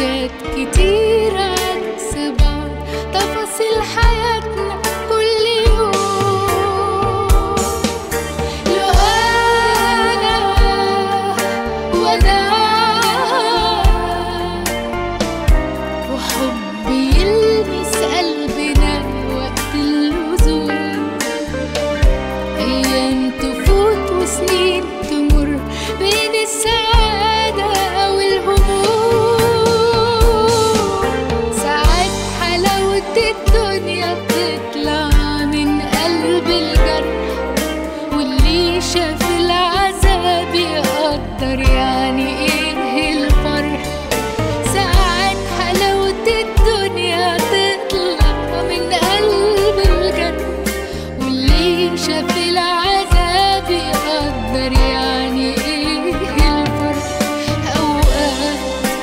حاجات كتير عكس بعض تفاصيل حياتنا كل يوم لو أنا وأنا وحب يلمس قلبنا وقت اللزوم أيام تفوت وسنين تمر بين السعادة والهموم ساعات حلاوة الدنيا بتطلع من قلب الجرح واللي شاف العذاب يقدر يعني ايه الفرح ساعات حلاوة الدنيا تطلع من قلب الجنة واللي شاف العذاب يقدر يعني ايه الفرق اوقات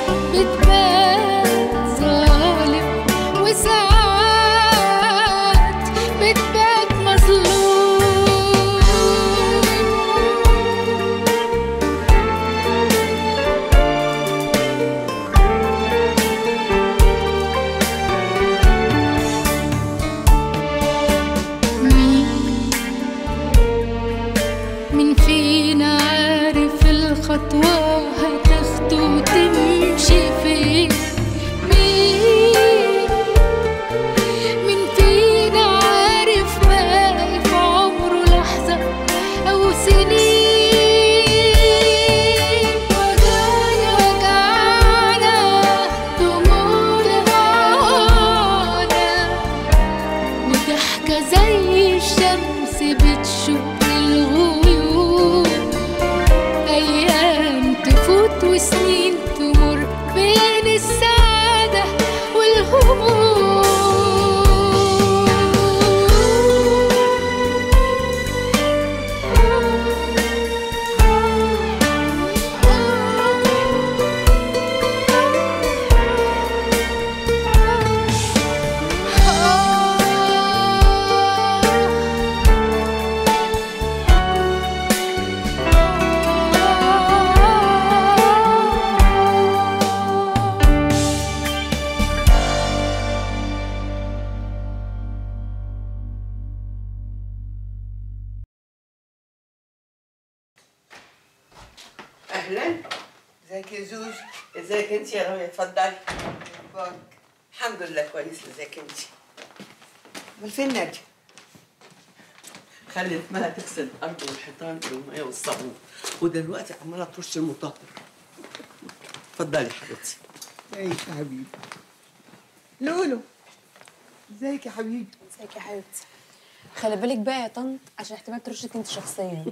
بتبان ظالم وساعات بتبان مظلوم مين مين فينا عارف الخطوة هتاخده وتمشي فين مين مين فينا عارف باقي في عمره لحظة أو سنين وجعنا وجعنا دموعنا معانا وضحكة زي الشمس بتشق الغيوم أيام تفوت وسنين تمر بين السعادة اهلا ازيك يا زوز ازيك انت يا رامي اتفضلي اخبارك الحمد لله كويس ازيك انت امال فين ناديه خلت مها تغسل الارض والحيطان بالميه والصابون ودلوقتي عماله ترش المطهر اتفضلي حبيبتي ايش يا حبيبي لولو ازيك يا حبيبي ازيك يا حبيبتي خلي بالك بقى يا طنط عشان احتمال ترشك انت شخصيا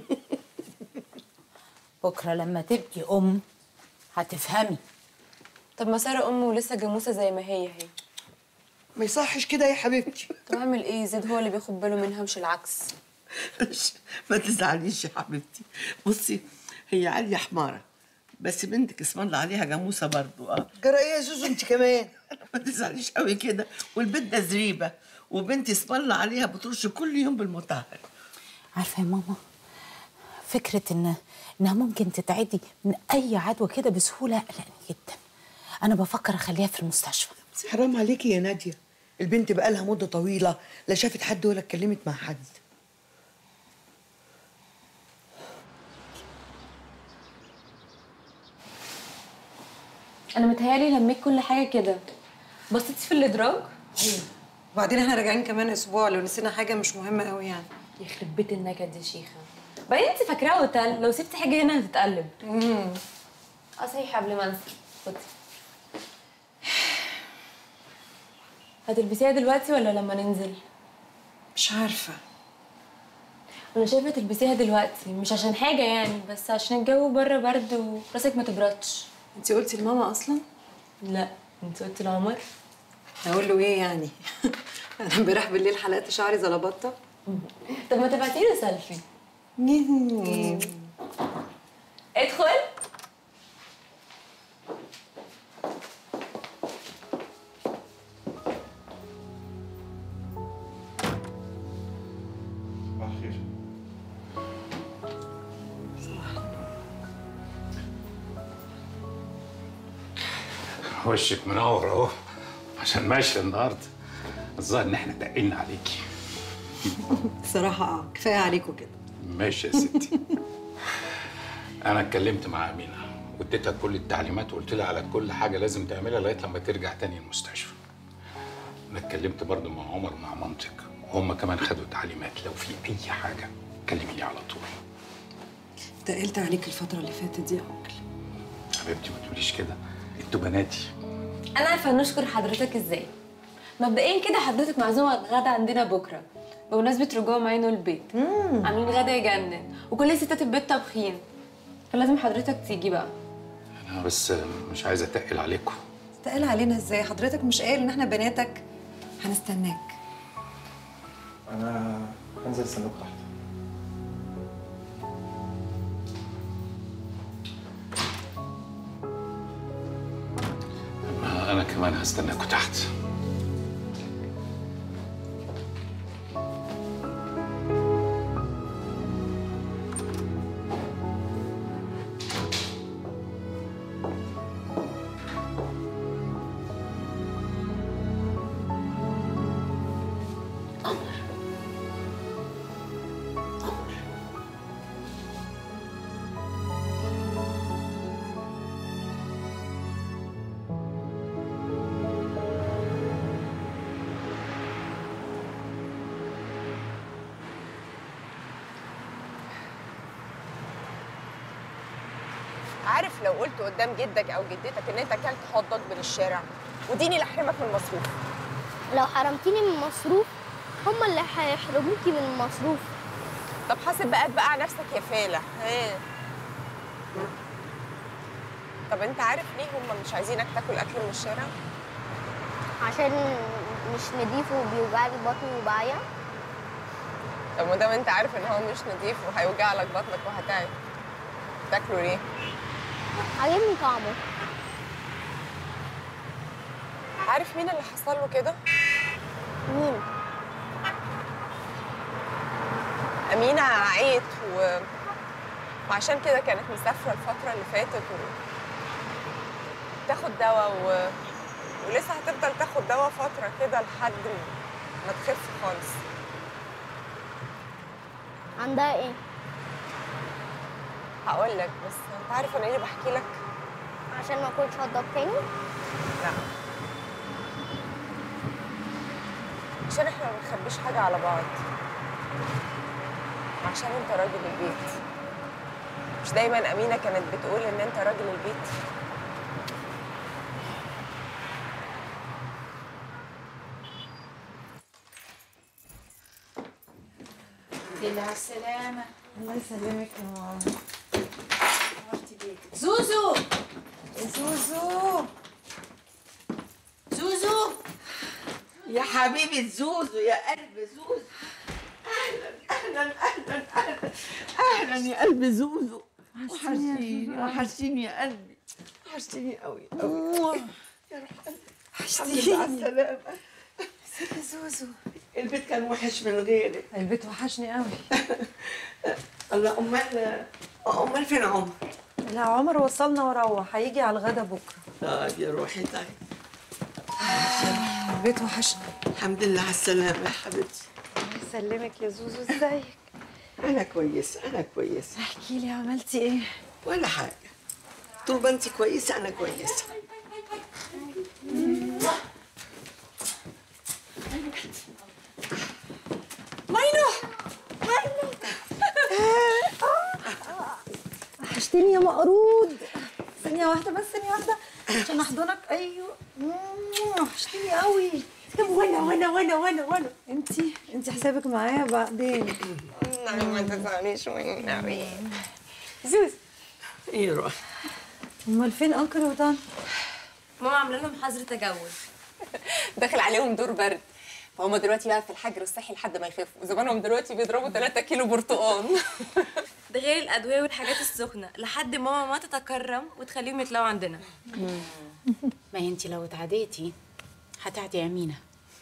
بكره لما تبقي ام هتفهمي طب ما ساره ام ولسه جاموسه زي ما هي هي ما يصحش كده يا حبيبتي طب اعمل ايه زيد هو اللي بياخد باله منها مش العكس ما تزعليش يا حبيبتي بصي هي عاليه حماره بس بنتك اسم الله عليها جاموسه برضو اه جرى ايه يا زوزو انت كمان ما تزعليش قوي كده والبنت ده زريبه وبنتي اسم الله عليها بترش كل يوم بالمطهر عارفه يا ماما فكره ان انها ممكن تتعدي من اي عدوى كده بسهوله قلقني جدا انا بفكر اخليها في المستشفى حرام عليكي يا ناديه البنت بقالها مده طويله لا شافت حد ولا اتكلمت مع حد انا متهيالي لميت كل حاجه كده بصيتي في الادراج وبعدين احنا راجعين كمان اسبوع لو نسينا حاجه مش مهمه قوي يعني يخرب بيت النكد يا شيخه بعدين انت فاكراه اوتيل لو سبتي حاجه هنا هتتقلب اه صحيح قبل ما انسى خدي هتلبسيها دلوقتي ولا لما ننزل مش عارفه انا شايفه تلبسيها دلوقتي مش عشان حاجه يعني بس عشان الجو بره برد وراسك ما تبردش انت قلتي لماما اصلا لا انت قلتي لعمر اقول له ايه يعني انا امبارح بالليل حلقت شعري زلبطه طب ما تبعتي له سيلفي ادخل خير وشك منور اهو عشان ماشي النهارده الظاهر ان احنا تقلنا عليكي الصراحه اه كفايه عليكم كده ماشي يا ستي انا اتكلمت مع امينه واديتها كل التعليمات وقلت لها على كل حاجه لازم تعملها لغايه لما ترجع تاني المستشفى انا اتكلمت برضو مع عمر ومع مامتك وهم كمان خدوا تعليمات لو في اي حاجه كلميني على طول تقلت عليك الفتره اللي فاتت دي يا انكل حبيبتي ما تقوليش كده انتوا بناتي انا عارفه نشكر حضرتك ازاي مبدئيا كده حضرتك معزومه على الغدا عندنا بكره بمناسبه رجوع معينه البيت عاملين غدا يجنن وكل ستات البيت طابخين فلازم حضرتك تيجي بقى انا بس مش عايز اتقل عليكم تقل علينا ازاي حضرتك مش قايل ان احنا بناتك هنستناك انا هنزل استناكم تحت انا كمان هستناكوا تحت عارف لو قلت قدام جدك او جدتك ان انت اكلت هوت دوج من الشارع وديني اللي احرمك من المصروف لو حرمتيني من المصروف هما اللي هيحرموكي من المصروف طب حاسب بقى بقى على نفسك يا فالح ها طب انت عارف ليه هم مش عايزينك تاكل اكل من الشارع عشان مش نضيف وبيوجعلي بطني وبعيا طب ما دام انت عارف ان هو مش نظيف وهيوجع لك بطنك وهتعب تاكله ليه عاجبني طعمه عارف مين اللي حصل له كده مين أمينة عيت و... وعشان كده كانت مسافرة الفترة اللي فاتت و... تاخد دواء و... ولسه هتفضل تاخد دواء فترة كده لحد ما تخف خالص عندها ايه هقول لك بس انت عارف انا ليه بحكي لك عشان ما اكلش هوت دوج تاني لا عشان احنا ما بنخبيش حاجة على بعض عشان انت راجل البيت مش دايما أمينة كانت بتقول إن أنت راجل البيت لله على السلامة الله يسلمك يا ماما زوزو زوزو زوزو يا حبيبة زوزو يا قلب زوزو اهلا اهلا اهلا اهلا اهلا يا قلب زوزو وحشتيني وحشتيني يا قلبي وحشتيني قوي قوي يا روح قلبي الحمد لله على السلامة يا زوزو البيت كان وحش من غيرك البيت وحشني قوي الله امال امال فين عمر؟ لا عمر وصلنا وروح هيجي على الغدا بكره اه يا روحي طيب البيت وحشني الحمد لله على السلامة يا حبيبتي الله يسلمك يا زوزو ازيك أنا كويسة أنا كويسة احكي لي عملتي ايه ولا حاجة طول ما أنت كويسة أنا كويسة ماينو ماينو وحشتني يا مقرود ثانية واحدة بس ثانية واحدة عشان احضنك ايوه مم، وحشتني قوي وانا وانا وانا وانا وانا انتي انتي حسابك معايا بعدين نعم ما تزعليش مني نعم زوز إيه روح امال فين انكل وطن ماما عامله لهم حظر تجوز داخل عليهم دور برد فهم دلوقتي بقى في الحجر الصحي لحد ما يخفوا زمانهم دلوقتي بيضربوا 3 كيلو برتقال ده غير الادويه والحاجات السخنه لحد ماما ما تتكرم وتخليهم يطلعوا عندنا ما انت لو اتعديتي هتعدي يا امينه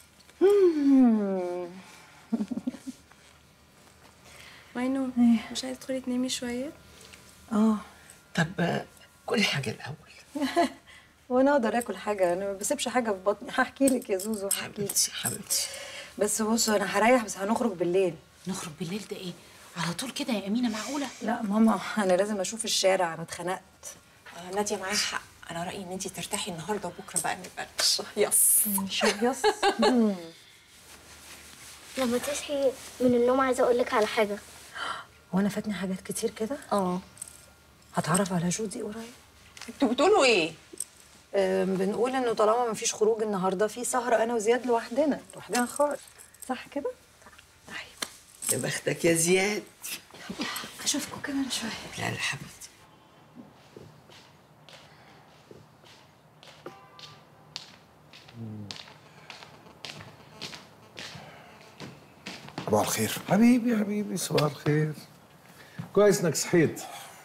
ماينو مش عايزه تدخلي تنامي شويه اه طب آه، كل حاجة الأول وانا اقدر اكل حاجه انا ما بسيبش حاجه في بطني هحكي لك يا زوزو هحكي لك حبيبتي حبيبتي بس بصوا انا هريح بس هنخرج بالليل نخرج بالليل ده ايه على طول كده يا امينه معقوله لا ماما انا لازم اشوف الشارع انا اتخنقت آه، ناديه معاها حق انا رايي ان انت ترتاحي النهارده وبكره بقى نبقى يس يس لما تصحي من النوم عايزه اقول لك على حاجه وانا فاتني حاجات كتير كده اه هتعرف على جودي قريب انتوا بتقولوا ايه أم، بنقول انه طالما ما فيش خروج النهارده في سهره انا وزياد لوحدنا لوحدنا خالص صح كده يا بختك يا زياد اشوفكم كمان شويه لا لا حبيبتي صباح الخير حبيبي حبيبي صباح الخير كويس انك صحيت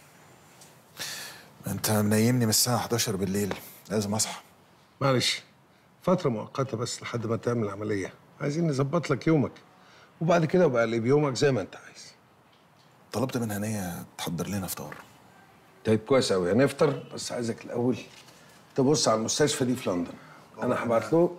انت منيمني من الساعه 11 بالليل لازم اصحى معلش فترة مؤقتة بس لحد ما تعمل عملية عايزين نظبط لك يومك وبعد كده بقى اللي بيومك زي ما انت عايز طلبت من هنيه تحضر لنا فطار طيب كويس قوي هنفطر بس عايزك الاول تبص على المستشفى دي في لندن انا هبعت له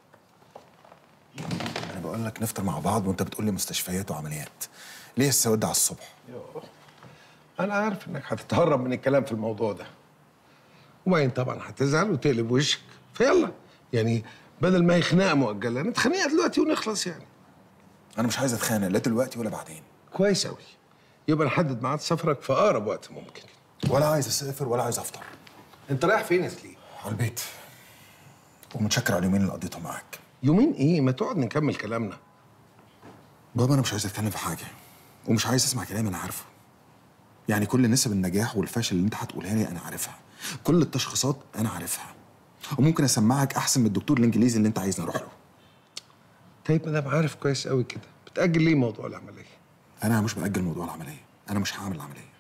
انا بقول لك نفطر مع بعض وانت بتقول لي مستشفيات وعمليات ليه السواد ده على الصبح انا عارف انك هتتهرب من الكلام في الموضوع ده وبعدين طبعا هتزعل وتقلب وشك فيلا يعني بدل ما هي خناقه مؤجله نتخانقها دلوقتي ونخلص يعني انا مش عايز اتخانق لا دلوقتي ولا بعدين كويس قوي يبقى نحدد ميعاد سفرك في اقرب وقت ممكن ولا عايز اسافر ولا عايز افطر انت رايح فين يا سليم على البيت ومتشكر على اليومين اللي قضيتهم معاك يومين ايه ما تقعد نكمل كلامنا بابا انا مش عايز اتكلم في حاجه ومش عايز اسمع كلام انا عارفه يعني كل نسب النجاح والفشل اللي انت هتقولها لي انا عارفها كل التشخيصات انا عارفها وممكن اسمعك احسن من الدكتور الانجليزي اللي انت عايزني اروح له طيب ما دام عارف كويس قوي كده بتاجل ليه موضوع العمليه انا مش باجل موضوع العمليه انا مش هعمل العمليه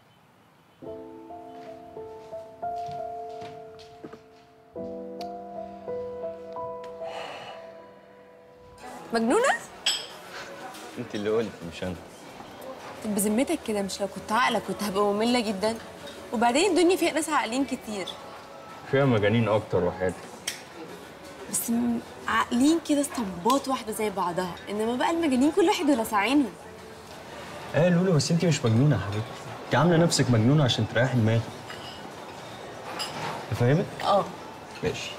مجنونه انت اللي قلت مش انا طب بذمتك كده مش لو كنت عاقله كنت هبقى ممله جدا وبعدين الدنيا فيها ناس عاقلين كتير فيها مجانين اكتر وحياتي بس م- عاقلين كده اسطمبات واحده زي بعضها انما بقى المجانين كل واحد ولسعينهم ايه يا لولو بس انت مش مجنونه يا حبيبتي انت عامله نفسك مجنونه عشان تريحي دماغك فاهمك اه ماشي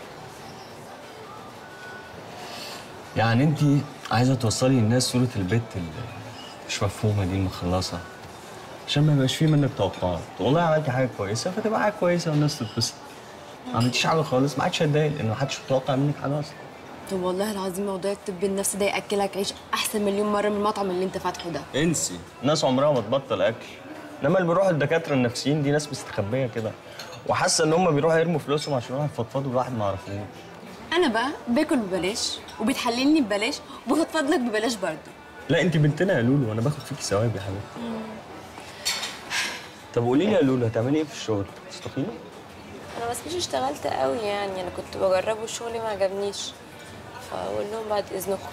يعني انت عايزه توصلي للناس صوره البت اللي مش مفهومه دي المخلصه عشان ما يبقاش فيه منك توقعات والله عملتي حاجه كويسه فتبقى حاجه كويسه والناس تتبسط ما عملتيش حاجه خالص ما حدش هيتضايق لان ما حدش متوقع منك حاجه اصلا طب والله العظيم موضوع الطب النفسي ده ياكلك عيش احسن مليون مره من المطعم اللي انت فاتحه ده انسي ناس عمرها ما تبطل اكل انما اللي بيروحوا الدكاتره النفسيين دي ناس مستخبيه كده وحاسه ان هم بيروحوا يرموا فلوسهم عشان يروحوا يفضفضوا لواحد ما يعرفوش انا بقى باكل ببلاش وبتحللني ببلاش وبفضفض لك ببلاش برضه لا انت بنتنا يا لولو وانا باخد فيكي ثواب يا حبيبتي طب قولي لي يا لولو هتعملي ايه في الشغل؟ تستقيلي؟ انا بس مش اشتغلت قوي يعني انا كنت بجربه الشغل ما عجبنيش فاقول لهم بعد اذنكم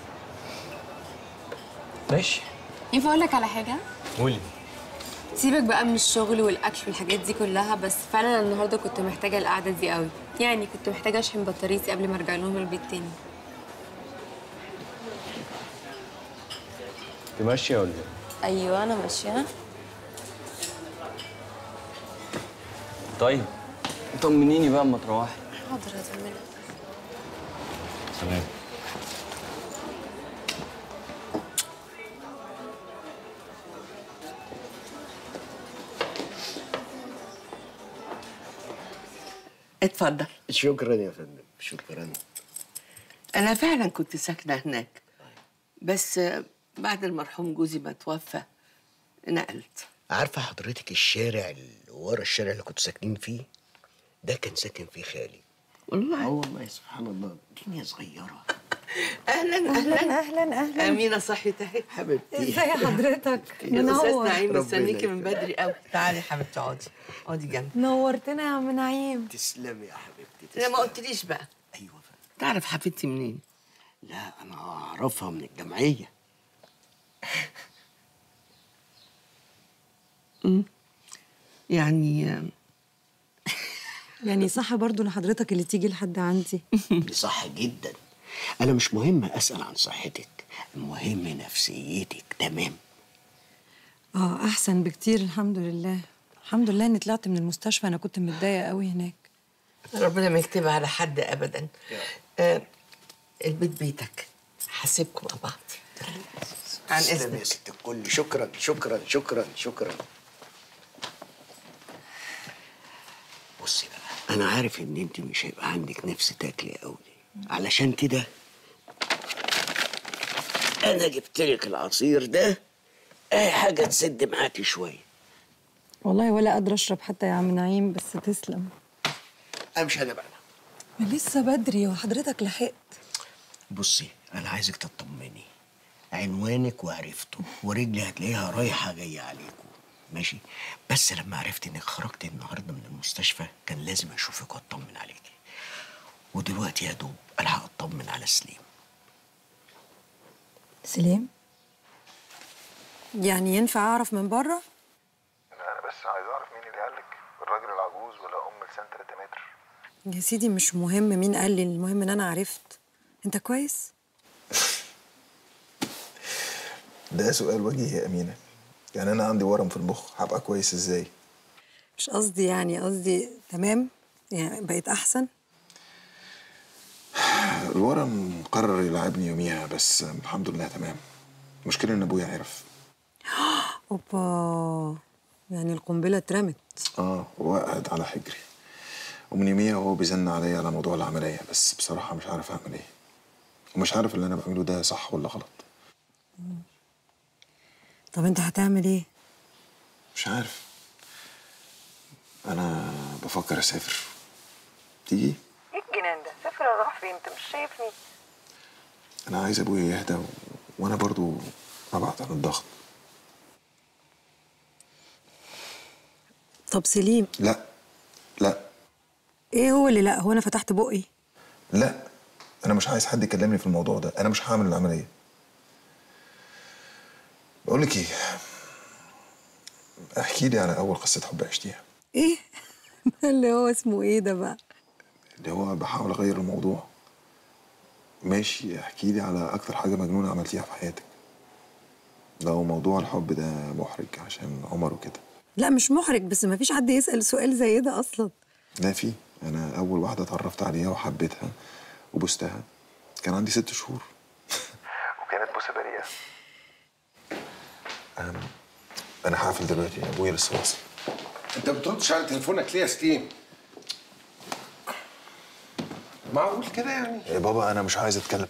ماشي ينفع اقول لك على حاجه قولي سيبك بقى من الشغل والاكل والحاجات دي كلها بس فعلا أنا النهارده كنت محتاجه القعده دي قوي يعني كنت محتاجه اشحن بطاريتي قبل ما ارجع لهم البيت تاني انت ماشيه ولا ايه؟ ايوه انا ماشيه طيب طمنيني بقى اما تروحي حاضر هطمنك سلام اتفضل شكرا يا فندم شكرا انا فعلا كنت ساكنه هناك بس بعد المرحوم جوزي ما توفى نقلت عارفه حضرتك الشارع اللي ورا الشارع اللي كنتوا ساكنين فيه ده كان ساكن فيه خالي والله اه والله سبحان الله الدنيا صغيره اهلا اهلا اهلا اهلا امينه صحيت اهي حبيبتي ازي حضرتك الاستاذ منور نعيم ربنا مستنيكي من يكرمك. بدري قوي تعالي يا حبيبتي اقعدي اقعدي جنبي نورتنا يا عم نعيم تسلمي يا حبيبتي لا ما تسلمي. قلتليش بقى ايوه فندم تعرف حبيبتي منين لا انا اعرفها من الجمعيه يعني يعني صح برضو لحضرتك اللي تيجي لحد عندي صح جدا انا مش مهم اسال عن صحتك المهم نفسيتك تمام اه احسن بكتير الحمد لله الحمد لله اني طلعت من المستشفى انا كنت متضايقه قوي هناك ربنا ما يكتبها على حد ابدا آه البيت بيتك هسيبكم مع بعض عن تسلمي يا اذنك ست الكل شكرا شكرا شكرا شكرا بصي بقى انا عارف ان انت مش هيبقى عندك نفس تاكلي قوي علشان كده انا جبت لك العصير ده اي حاجه تسد معاكي شويه والله ولا قادره اشرب حتى يا عم نعيم بس تسلم امشي انا بقى ما لسه بدري وحضرتك لحقت بصي انا عايزك تطمني عنوانك وعرفته ورجلي هتلاقيها رايحه جايه عليكم ماشي بس لما عرفت انك خرجت النهارده من المستشفى كان لازم اشوفك واطمن عليكي ودلوقتي يا دوب الحق اطمن على سليم سليم يعني ينفع اعرف من بره انا بس عايز اعرف مين اللي قالك الراجل العجوز ولا ام لسان 3 متر يا سيدي مش مهم مين قال لي المهم ان انا عرفت انت كويس ده سؤال وجيه يا امينه يعني انا عندي ورم في المخ هبقى كويس ازاي مش قصدي يعني قصدي تمام يعني بقيت احسن الورم قرر يلعبني يوميها بس الحمد لله تمام المشكله ان ابويا عرف اوبا يعني القنبله اترمت اه وقعد على حجري ومن يوميها هو بيزن عليا على موضوع العمليه بس بصراحه مش عارف اعمل ايه ومش عارف اللي انا بعمله ده صح ولا غلط طب انت هتعمل ايه مش عارف انا بفكر اسافر تيجي ايه الجنان ده سافر اروح فين انت مش شايفني انا عايز ابويا يهدى و... وانا برضو ابعد عن الضغط طب سليم لا لا ايه هو اللي لا هو انا فتحت بقي لا انا مش عايز حد يكلمني في الموضوع ده انا مش هعمل العمليه بقول لك ايه احكي لي على اول قصه حب عشتيها ايه اللي هو اسمه ايه ده بقى اللي هو بحاول اغير الموضوع ماشي احكي لي على اكتر حاجه مجنونه عملتيها في حياتك لو موضوع الحب ده محرج عشان عمر وكده لا مش محرج بس ما فيش حد يسأل سؤال زي ده اصلا لا في انا اول واحده اتعرفت عليها وحبيتها وبوستها كان عندي ست شهور وكانت بوسه بريئه أم، انا هقفل دلوقتي ابويا لسه واصل انت بتردش على تليفونك ليه يا ستيم معقول كده يعني يا بابا انا مش عايز اتكلم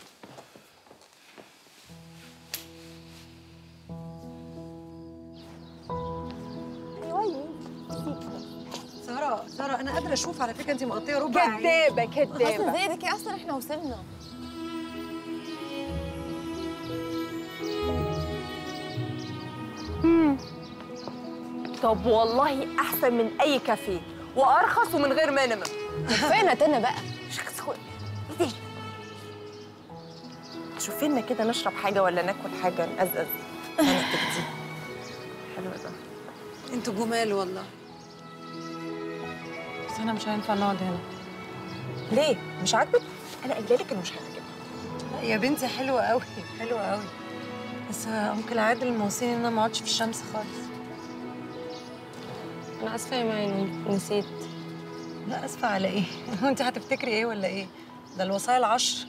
ساره ساره انا قادره اشوف على فكره انت مغطيه ربع عيني. كدابه كدابه اصلا زي كده اصلا احنا وصلنا طب والله احسن من اي كافيه وارخص ومن غير مينيمم فين انا بقى شوف لنا كده نشرب حاجه ولا ناكل حاجه نقزقز هنكتب دي حلو ده انتوا جمال والله بس انا مش هينفع نقعد هنا ليه مش عاجبك انا قايله لك انه مش عاجبك لا يا بنتي حلوه قوي حلوه قوي بس ممكن عادل موصيني ان انا ما اقعدش في الشمس خالص انا اسفه يا معين نسيت لا اسفه على ايه هو انت هتفتكري ايه ولا ايه ده الوصايا العشر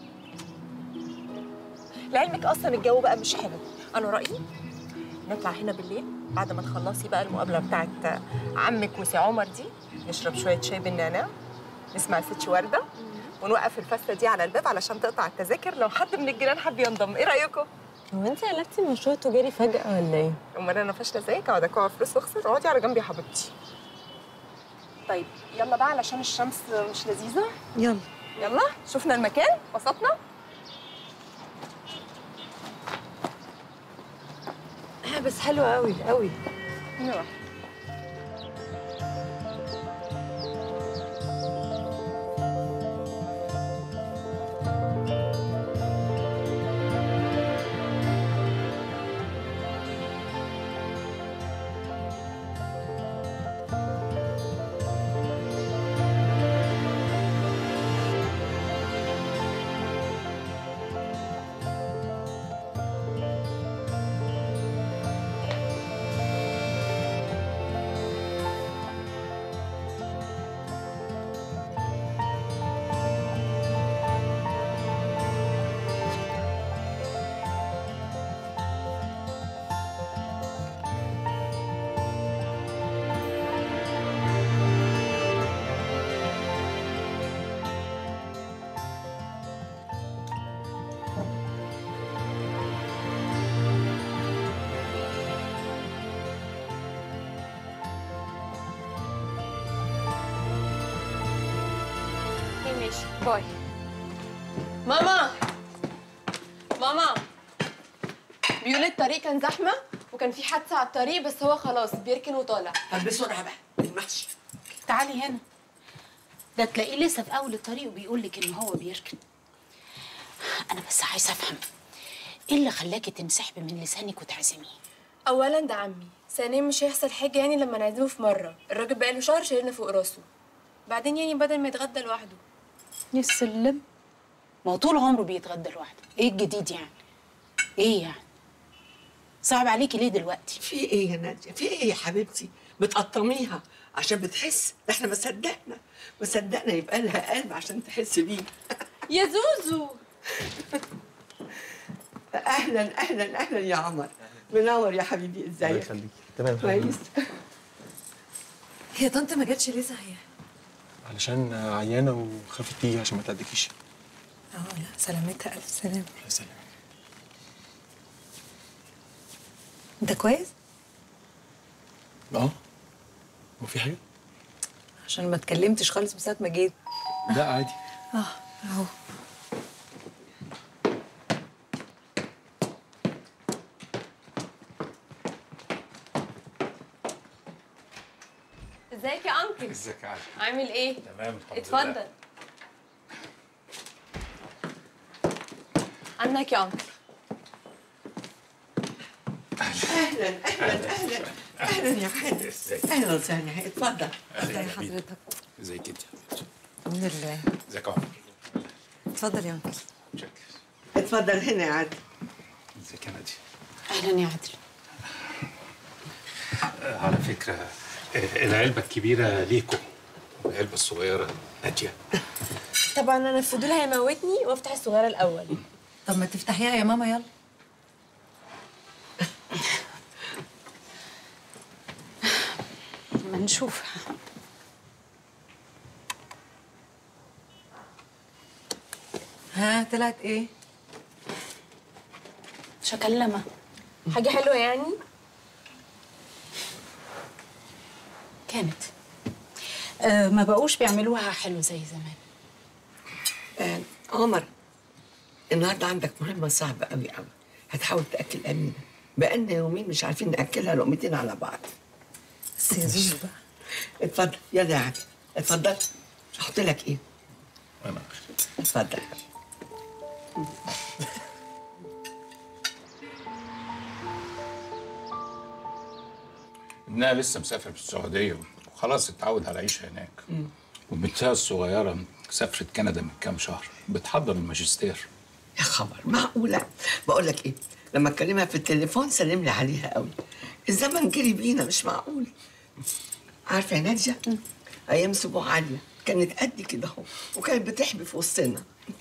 لعلمك اصلا الجو بقى مش حلو انا رايي نطلع هنا بالليل بعد ما تخلصي بقى المقابله بتاعت عمك وسي عمر دي نشرب شويه شاي بالنعناع نسمع الست ورده ونوقف الفسه دي على الباب علشان تقطع التذاكر لو حد من الجيران حب ينضم ايه رايكم هو انت قلبتي المشروع التجاري فجاه ولا ايه امال انا فاشله زيك اقعد اكوع فلوس واخسر اقعدي على جنبي يا حبيبتي طيب يلا بقى علشان الشمس مش لذيذه يلا يلا شفنا المكان وسطنا بس حلوه قوي قوي نروح ماشي باي ماما ماما بيقول الطريق كان زحمه وكان في حادثه على الطريق بس هو خلاص بيركن وطالع طب بسرعه بقى المحشي تعالي هنا ده تلاقيه لسه في اول الطريق وبيقول لك ان هو بيركن انا بس عايزه افهم ايه اللي خلاكي تنسحبي من لسانك وتعزميه اولا ده عمي ثانيا مش هيحصل حاجه يعني لما نعزمه في مره الراجل بقاله شهر شايلنا فوق راسه بعدين يعني بدل ما يتغدى لوحده يا سلم ما هو طول عمره بيتغدى لوحده ايه الجديد يعني ايه يعني صعب عليكي ليه دلوقتي في ايه يا ناديه في ايه يا حبيبتي بتقطميها عشان بتحس ده احنا ما صدقنا ما صدقنا يبقى لها قلب عشان تحس بيه يا زوزو اهلا اهلا اهلا يا عمر منور يا حبيبي ازيك يخليكي تمام كويس هي طنط ما جاتش ليه صحيح؟ علشان عيانه وخافت تيجي عشان ما تعدكيش اه لا سلامتها الف سلامه الله يسلمك انت كويس؟ اه هو في حاجه عشان ما اتكلمتش خالص من ساعه ما جيت لا عادي اه اهو ازيك ازيك يا انكل ازيك يا علي عامل ايه تمام الحمد اتفضل لله. عنك يا انكل اهلا اهلا اهلا اهلا يا حاج اهلا وسهلا اتفضل أهلا يا حضرتك ازيك انت الحمد لله ازيك يا عمر اتفضل يا انكل اتفضل هنا يا عادل ازيك يا نادي اهلا يا عادل آه، على فكره آه، العلبه الكبيره ليكم والعلبه الصغيره ناديه طبعا انا الفضول هيموتني وافتح الصغيره الاول طب ما تفتحيها يا ماما يلا ما نشوف ها طلعت ايه؟ شكلمة حاجه حلوه يعني كانت آه ما بقوش بيعملوها حلو زي زمان آه عمر النهارده عندك مهمه صعبه قوي قوي هتحاول تاكل امينه بقالنا يومين مش عارفين ناكلها لقمتين على بعض بس يا زوزو بقى اتفضل يلا يا عادل اتفضل احط لك ايه انا اتفضل ابنها لسه مسافر في السعوديه وخلاص اتعود على العيشه هناك وبنتها الصغيره سافرت كندا من كام شهر بتحضر الماجستير يا خبر معقوله بقول لك ايه لما اكلمها في التليفون سلم لي عليها قوي الزمن جري بينا مش معقول عارفه يا ناديه ايام سبوع عاليه كانت قد كده اهو وكانت بتحبي في وسطنا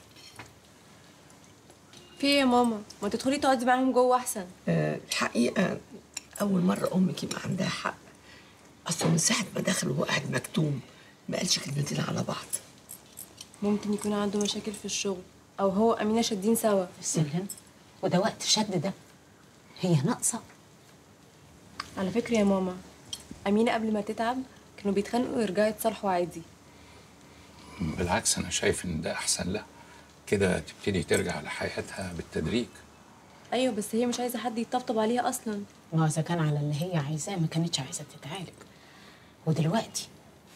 في ايه يا ماما ما تدخلي تقعدي معاهم جوه احسن آه، الحقيقه اول مره امك يبقى عندها حق اصلا من ساعه ما دخل وهو قاعد مكتوم ما قالش كلمتين على بعض ممكن يكون عنده مشاكل في الشغل او هو امينه شادين سوا سلم وده وقت شد ده هي ناقصه على فكره يا ماما امينه قبل ما تتعب كانوا بيتخانقوا ويرجعوا يتصالحوا عادي بالعكس انا شايف ان ده احسن لها كده تبتدي ترجع لحياتها بالتدريج ايوه بس هي مش عايزه حد يطبطب عليها اصلا ما اذا كان على اللي هي عايزاه ما كانتش عايزه تتعالج ودلوقتي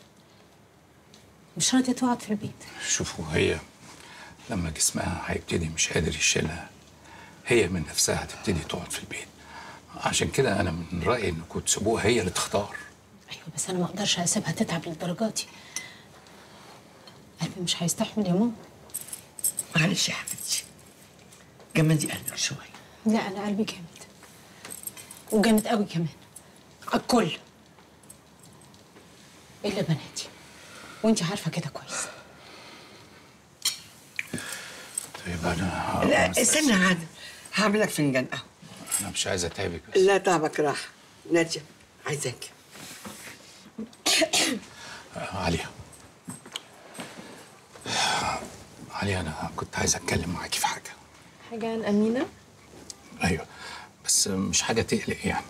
مش راضيه تقعد في البيت شوفوا هي لما جسمها هيبتدي مش قادر يشيلها هي من نفسها هتبتدي تقعد في البيت عشان كده انا من رايي انكم تسيبوها هي اللي تختار ايوه بس انا ما اقدرش اسيبها تتعب للدرجه دي قلبي مش هيستحمل يا ماما معلش يا حبيبتي جمدي قلبك شويه لا انا قلبي جامد وجامد قوي كمان الكل الا بناتي وانت عارفه كده كويس طيب انا لا استنى يا عادل هعمل لك فنجان قهوه انا مش عايز اتعبك بس لا تعبك راح ناديه عايزاك آه، عليا عليا انا كنت عايز اتكلم معاكي في حاجه حاجه عن امينه ايوه بس مش حاجه تقلق يعني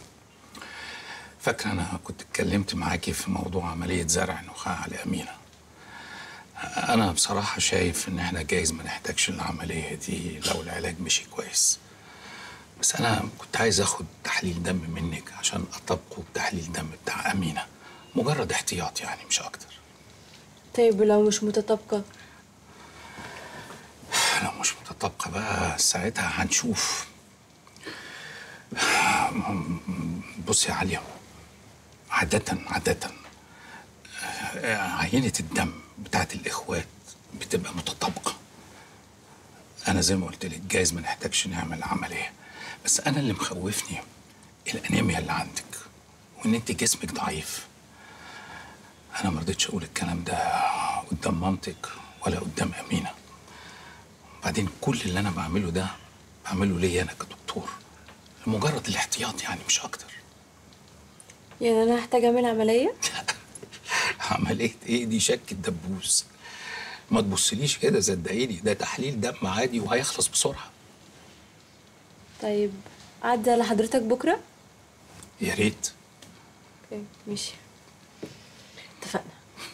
فاكره انا كنت اتكلمت معاكي في موضوع عمليه زرع نخاع على امينه انا بصراحه شايف ان احنا جايز ما نحتاجش العمليه دي لو العلاج مشي كويس بس انا كنت عايز اخد تحليل دم منك عشان اطبقه بتحليل دم بتاع امينه مجرد احتياط يعني مش اكتر طيب ولو مش متطابقة لو مش متطابقه بقى ساعتها هنشوف بص يا عليا عادة عادة آه، عينة الدم بتاعت الإخوات بتبقى متطابقة أنا زي ما قلت لك جايز ما نحتاجش نعمل عملية بس أنا اللي مخوفني الأنيميا اللي عندك وإن أنت جسمك ضعيف أنا ما رضيتش أقول الكلام ده قدام مامتك ولا قدام أمينة بعدين كل اللي أنا بعمله ده بعمله ليا أنا كدكتور لمجرد الاحتياط يعني مش أكتر يعني أنا هحتاج أعمل عملية؟ عملية ايه دي شك الدبوس ما تبصليش كده صدقيني ده تحليل دم عادي وهيخلص بسرعة طيب أعدي على حضرتك بكرة؟ يا ريت اوكي ماشي اتفقنا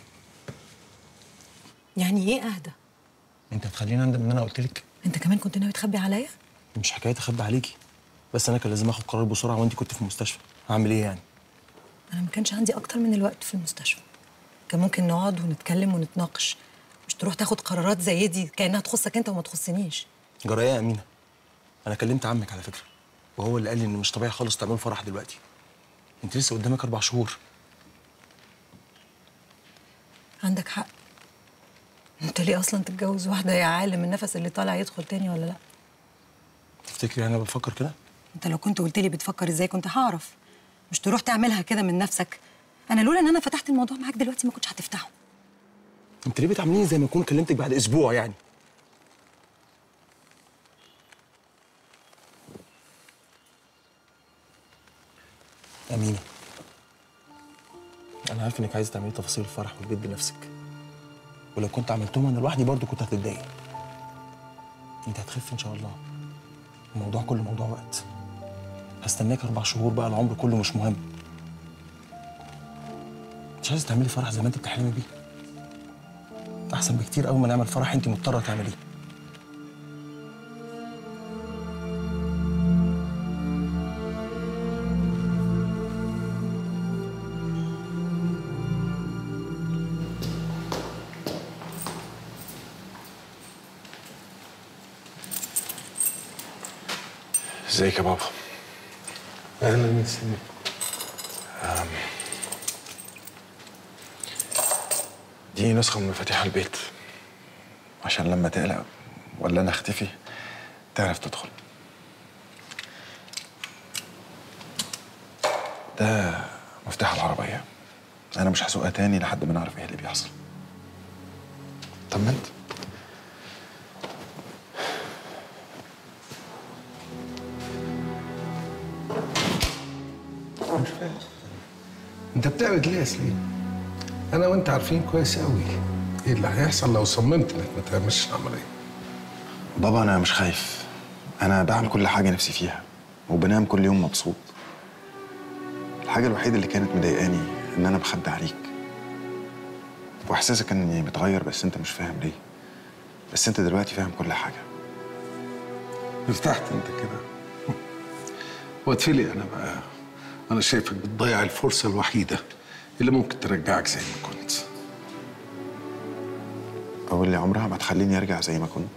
يعني ايه اهدى انت هتخليني اندم ان انا قلت لك انت كمان كنت ناوي تخبي عليا مش حكايه اخبي عليكي بس انا كان لازم اخد قرار بسرعه وانت كنت في المستشفى هعمل ايه يعني انا ما كانش عندي اكتر من الوقت في المستشفى كان ممكن نقعد ونتكلم ونتناقش مش تروح تاخد قرارات زي دي كانها تخصك انت وما تخصنيش جرى ايه يا امينه انا كلمت عمك على فكره وهو اللي قال لي ان مش طبيعي خالص تعملوا فرح دلوقتي انت لسه قدامك اربع شهور عندك حق انت ليه اصلا تتجوز واحده يا عالم النفس اللي طالع يدخل تاني ولا لا تفتكري انا بفكر كده انت لو كنت قلت لي بتفكر ازاي كنت هعرف مش تروح تعملها كده من نفسك انا لولا ان انا فتحت الموضوع معاك دلوقتي ما كنتش هتفتحه انت ليه بتعامليني زي ما اكون كلمتك بعد اسبوع يعني امينه انا عارف انك عايزه تعملي تفاصيل الفرح والبيت بنفسك ولو كنت عملتهم انا لوحدي برضه كنت هتتضايق انت هتخف ان شاء الله الموضوع كله موضوع وقت هستناك اربع شهور بقى العمر كله مش مهم مش عايزه تعملي فرح زي ما انت بتحلمي بيه احسن بكتير قوي ما نعمل فرح انت مضطره تعمليه ازيك يا بابا اهلا يا سيدي أم، دي نسخة من مفاتيح البيت عشان لما تقلق ولا أنا أختفي تعرف تدخل ده مفتاح العربية أنا مش هسوقها تاني لحد ما نعرف إيه اللي بيحصل طمنت مش فاهم انت بتعمل ليه يا سليم؟ انا وانت عارفين كويس قوي ايه اللي هيحصل لو صممت انك ما تعملش العمليه بابا أنا مش خايف أنا بعمل كل حاجة نفسي فيها وبنام كل يوم مبسوط الحاجة الوحيدة اللي كانت مضايقاني إن أنا بخبي عليك وإحساسك إني متغير بس أنت مش فاهم ليه بس أنت دلوقتي فاهم كل حاجة ارتحت انت كده واتفلي انا بقى انا شايفك بتضيع الفرصه الوحيده اللي ممكن ترجعك زي ما كنت أو اللي عمرها ما تخليني أرجع زي ما كنت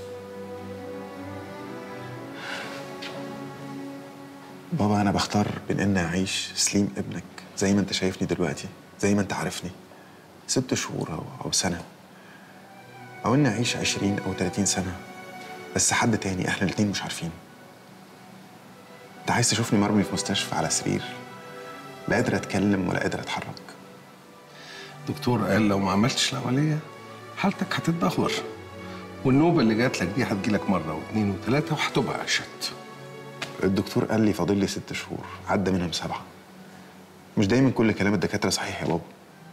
بابا أنا بختار بين إني أعيش سليم ابنك زي ما أنت شايفني دلوقتي زي ما أنت عارفني ست شهور أو, أو سنة أو إني أعيش عشرين أو تلاتين سنة بس حد تاني إحنا الاتنين مش عارفين أنت عايز تشوفني مرمي في مستشفى على سرير لا قادر أتكلم ولا قادر أتحرك دكتور قال لو ما عملتش العمليه حالتك هتتدهور والنوبه اللي جات لك دي هتجيلك مره واثنين وثلاثه وهتبقى اشد الدكتور قال لي فاضل لي ست شهور عدى منهم سبعة مش دايما كل كلام الدكاترة صحيح يا بابا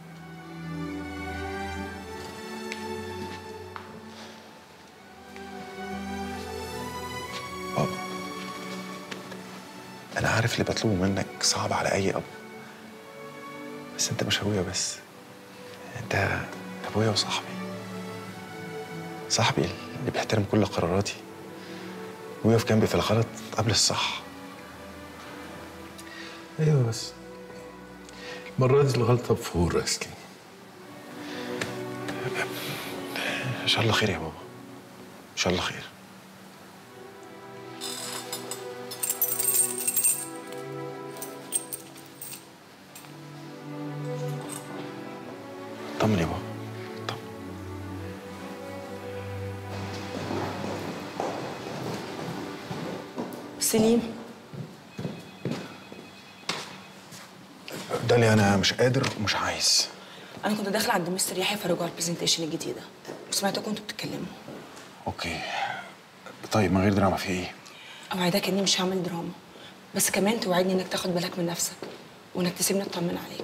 بابا أنا عارف اللي بطلبه منك صعب على أي أب بس أنت مش أبويا بس أنت أبويا وصاحبي صاحبي اللي بيحترم كل قراراتي ويقف جنبي في الغلط قبل الصح ايوه بس المرة دي الغلطة بفور أصلي ان شاء الله خير يا بابا ان شاء الله خير طمن يا بابا سليم داليا انا مش قادر ومش عايز انا كنت داخله عند مستر يحيى فرجوا على البرزنتيشن الجديده وسمعتكم انتوا بتتكلموا اوكي طيب من غير دراما في ايه اوعدك اني مش هعمل دراما بس كمان توعدني انك تاخد بالك من نفسك وانك تسيبني اطمن عليك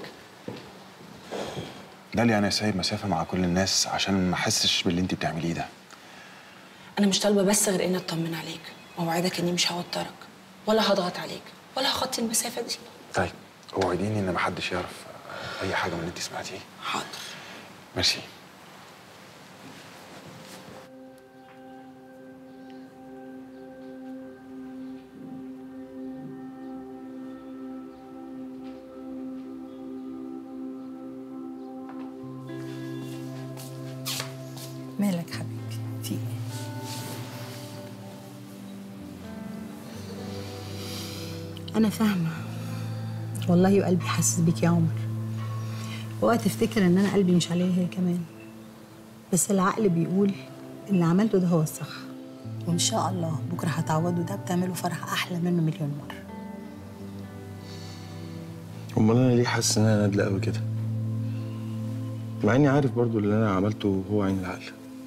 داليا انا سايب مسافه مع كل الناس عشان ما احسش باللي انت بتعمليه ده انا مش طالبه بس غير اني اطمن عليك واوعدك اني مش هوترك ولا هضغط عليك ولا هخطي المسافه دي طيب اوعديني ان محدش يعرف اي حاجه من اللي انت سمعتيه حاضر ميرسي مالك حبيبي في ايه انا فاهمه والله وقلبي حاسس بيك يا عمر وقت افتكر ان انا قلبي مش عليها هي كمان بس العقل بيقول اللي عملته ده هو الصح وان شاء الله بكره هتعوضوا ده بتعملوا فرح احلى منه مليون مره امال انا ليه حاسس ان انا نادله قوي كده مع اني عارف برضو اللي انا عملته هو عين العقل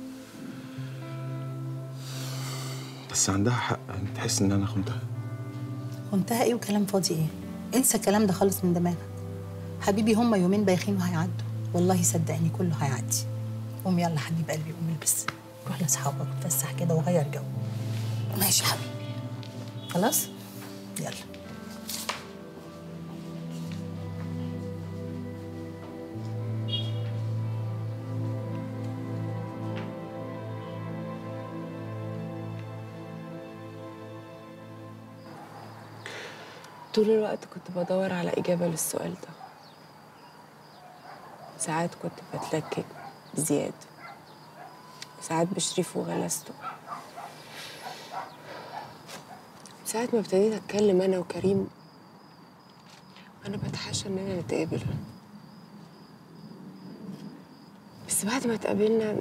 بس عندها حق يعني تحس ان انا خنتها وانتهى ايه وكلام فاضي ايه انسى الكلام ده خالص من دماغك حبيبي هما يومين بايخين وهيعدوا والله صدقني كله هيعدي قوم يلا حبيب قلبي قوم البس روح لاصحابك اتفسح كده وغير جو ماشي يا حبيبي خلاص يلا طول الوقت كنت بدور على إجابة للسؤال ده ساعات كنت بتلكك بزيادة ساعات بشريف وغلسته ساعة ما ابتديت أتكلم أنا وكريم أنا بتحاشى إننا نتقابل بس بعد ما اتقابلنا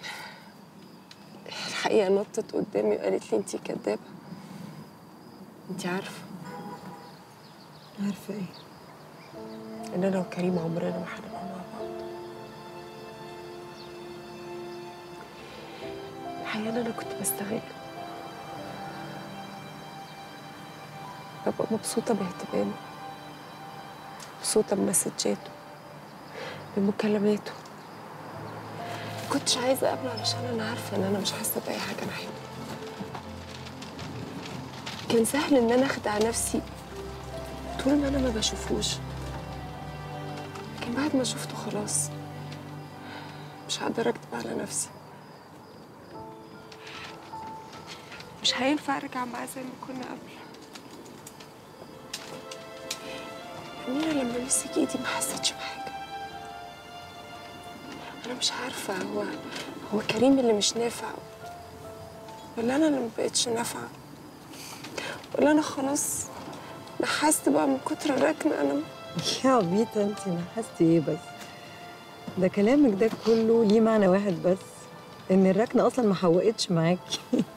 الحقيقة نطت قدامي وقالت لي انتي كدابة انتي عارفة عارفه ايه ان انا وكريم عمرنا ما هنبقى مع بعض احيانا انا كنت بستغله ببقى مبسوطة باهتمامه مبسوطة بمسجاته بمكالماته كنتش عايزة أقابله علشان أنا عارفة إن أنا مش حاسة بأي حاجة ناحيته كان سهل إن أنا أخدع نفسي طول ما أنا ما بشوفوش لكن بعد ما شفته خلاص مش هقدر أكدب على نفسي مش هينفع أرجع معاه زي ما كنا قبل أميرة لما مسك إيدي ما حسيتش بحاجة أنا مش عارفة هو هو كريم اللي مش نافع ولا أنا اللي ما بقتش نافعة ولا أنا خلاص نحست بقى من كتر الركن أنا يا عبيطة انت نحستي ايه بس ده كلامك ده كله ليه معنى واحد بس ان الركنة اصلا ما حوقتش معاكي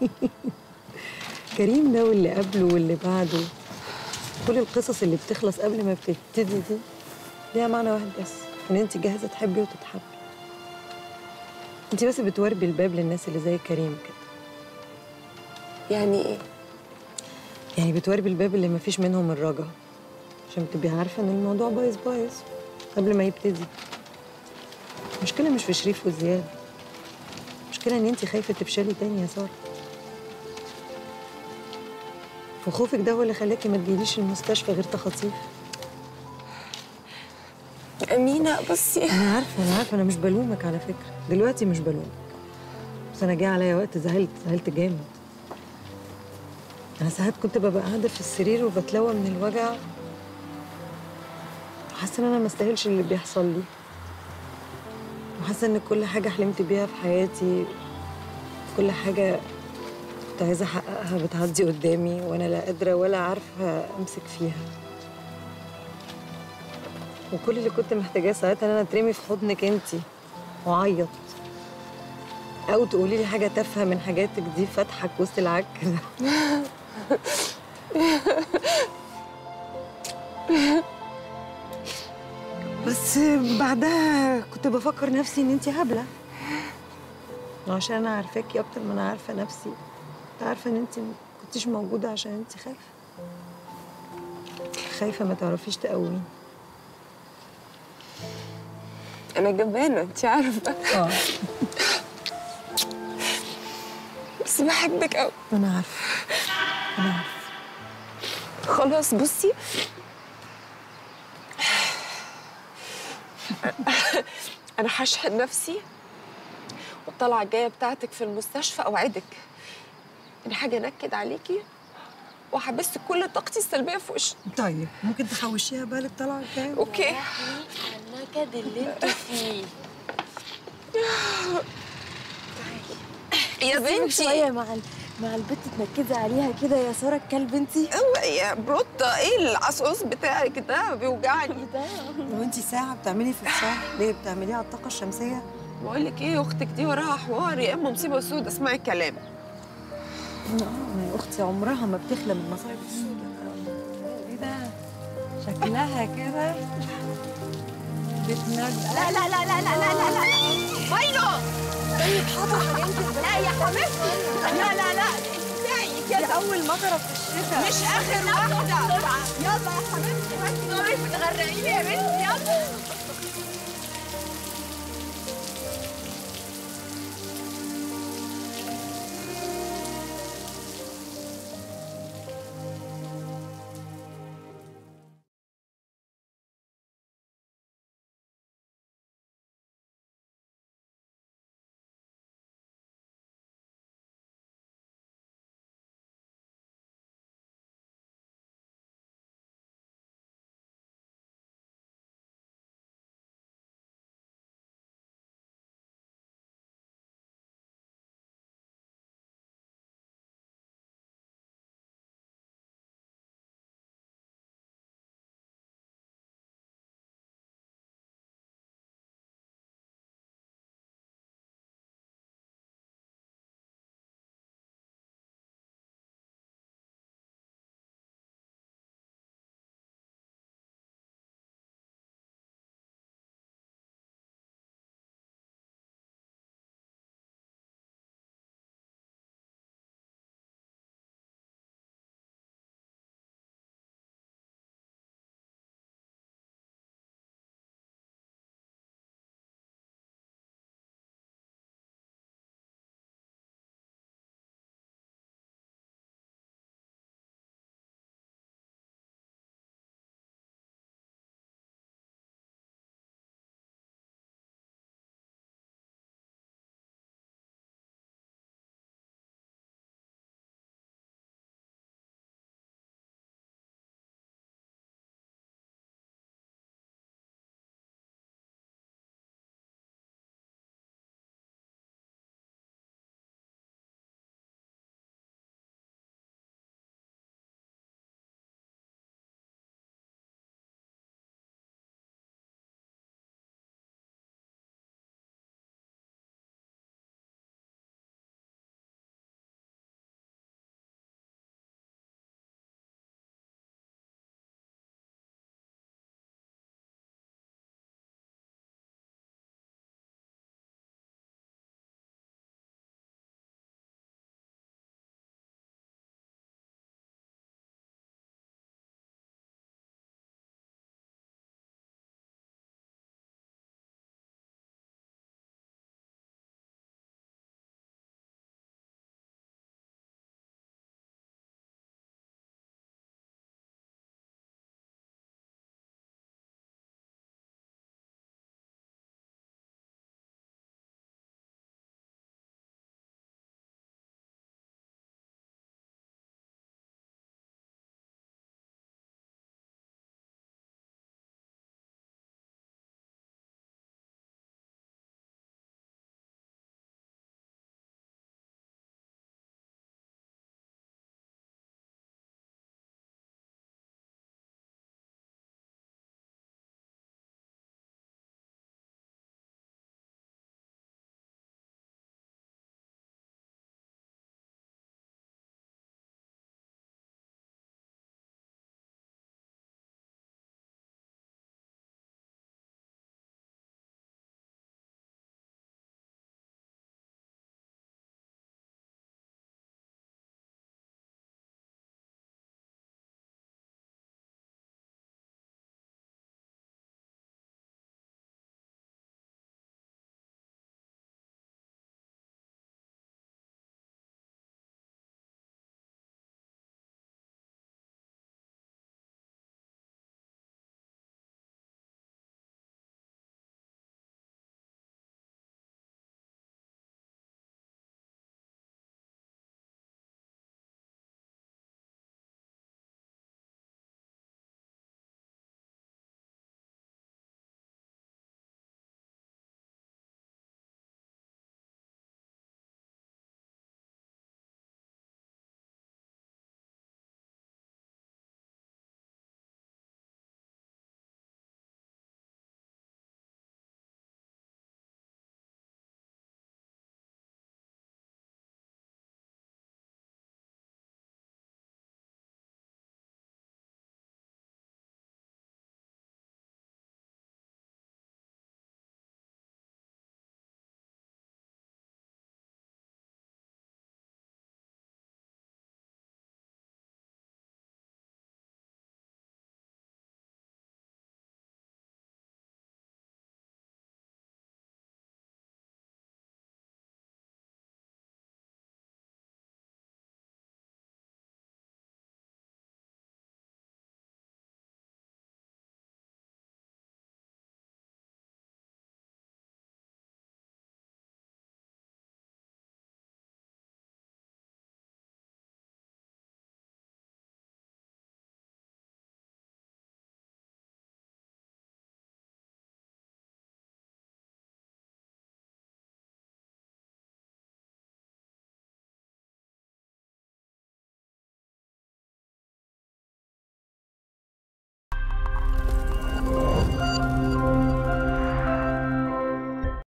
كريم ده واللي قبله واللي بعده كل القصص اللي بتخلص قبل ما بتبتدي دي ليها معنى واحد بس ان انت جاهزة تحبي وتتحبي انت بس بتوربي الباب للناس اللي زي كريم كده يعني ايه يعني بتوربي الباب اللي ما فيش منهم الرجا عشان تبقي عارفة ان الموضوع بايظ بايظ قبل ما يبتدي المشكلة مش في شريف وزياد المشكلة ان انت خايفة تفشلي تاني يا سارة وخوفك ده هو اللي خلاكي ما تجيليش المستشفى غير تخاطيف أمينة بصي انا عارفة انا عارفة انا مش بلومك على فكرة دلوقتي مش بلومك بس انا جه عليا وقت زعلت زعلت جامد انا ساعات كنت ببقى قاعده في السرير وبتلوى من الوجع وحاسه ان انا ما استاهلش اللي بيحصل لي وحاسه ان كل حاجه حلمت بيها في حياتي كل حاجه كنت عايزه احققها بتعدي قدامي وانا لا قادره ولا عارفه امسك فيها وكل اللي كنت محتاجاه ساعتها ان انا اترمي في حضنك انتي واعيط او تقولي لي حاجه تافهه من حاجاتك دي فاتحك وسط العك كده بس بعدها كنت بفكر نفسي ان انتي هبله عشان انا عارفاكي اكتر ما انا عارفه نفسي كنت عارفه ان انتي ما كنتيش موجوده عشان انتي خايفه خايفه ما تعرفيش تقومي انا جبانه انت عارفه اه بس بحبك قوي انا عارفه انا عارفه خلاص بصي انا هشحن نفسي والطلعه الجايه بتاعتك في المستشفى اوعدك ان حاجه انكد عليكي وهبث كل طاقتي السلبيه في وشك طيب ممكن تحوشيها بقى للطلعه الجايه اوكي النكد اللي انتوا فيه يا سيبك بنتي شويه مع ال... مع البت تنكدي عليها كده يا ساره الكلب انتي يا بروتة ايه العصعوص بتاعك ده بيوجعني لو انت ساعه بتعملي في الشهر ليه بتعمليها على الطاقه الشمسيه بقول لك ايه اختك دي وراها حوار يا اما مصيبه سودة اسمعي الكلام اه يا اختي عمرها ما بتخلى من المصايب السوداء ايه ده شكلها كده بتنجم لا لا لا لا لا لا لا لا مايلو طيب حاضر حاجات لا يا حبيبتي لا لا لا ازاي كده دي اول مطره في الشتاء مش اخر واحده يلا يا حبيبتي ما انت بتغرقيني يا بنتي يلا